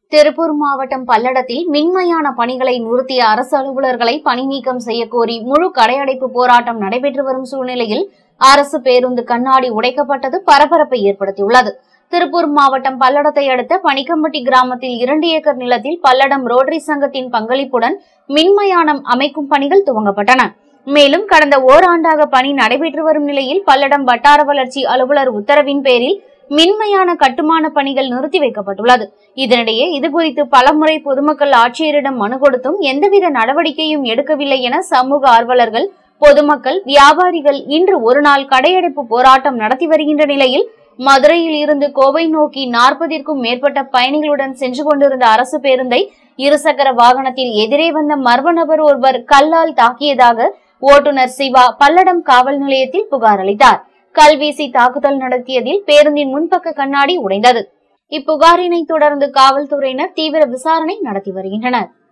திருப்பூர் மாவட்டம் பல்லடத்தில் மின்மயான பணிகளை நிறுத்திய அரசு அலுவலர்களை பணி நீக்கம் செய்யக்கோரி முழு கடையடைப்பு போராட்டம் நடைபெற்று வரும் சூழ்நிலையில் அரசு பேருந்து கண்ணாடி உடைக்கப்பட்டது பரபரப்பை ஏற்படுத்தியுள்ளது திருப்பூர் மாவட்டம் பல்லடத்தை அடுத்த பனிக்கம்பட்டி கிராமத்தில் இரண்டு ஏக்கர் நிலத்தில் பல்லடம் ரோட்டரி சங்கத்தின் பங்களிப்புடன் மின்மயானம் அமைக்கும் பணிகள் துவங்கப்பட்டன மேலும் கடந்த ஓராண்டாக பணி நடைபெற்று வரும் நிலையில் பல்லடம் வட்டார வளர்ச்சி அலுவலர் உத்தரவின் பேரில் மின்மயான கட்டுமான பணிகள் நிறுத்தி வைக்கப்பட்டுள்ளது இதனிடையே இதுகுறித்து பலமுறை பொதுமக்கள் ஆட்சியரிடம் மனு கொடுத்தும் எந்தவித நடவடிக்கையும் எடுக்கவில்லை என சமூக ஆர்வலர்கள் பொதுமக்கள் வியாபாரிகள் இன்று ஒருநாள் கடையடைப்பு போராட்டம் நடத்தி வருகின்ற நிலையில் மதுரையில் இருந்து கோவை நோக்கி நாற்பதிற்கும் மேற்பட்ட பயணிகளுடன் சென்று கொண்டிருந்த அரசு பேருந்தை இருசக்கர வாகனத்தில் எதிரே வந்த மர்ம நபர் ஒருவர் கல்லால் தாக்கியதாக ஓட்டுநர் சிவா பல்லடம் காவல் நிலையத்தில் புகார் அளித்தார் கல்வீசி தாக்குதல் நடத்தியதில் பேருந்தின் முன்பக்க கண்ணாடி உடைந்தது இப்புகாரினை தொடர்ந்து காவல்துறையினர் தீவிர விசாரணை நடத்தி வருகின்றனர்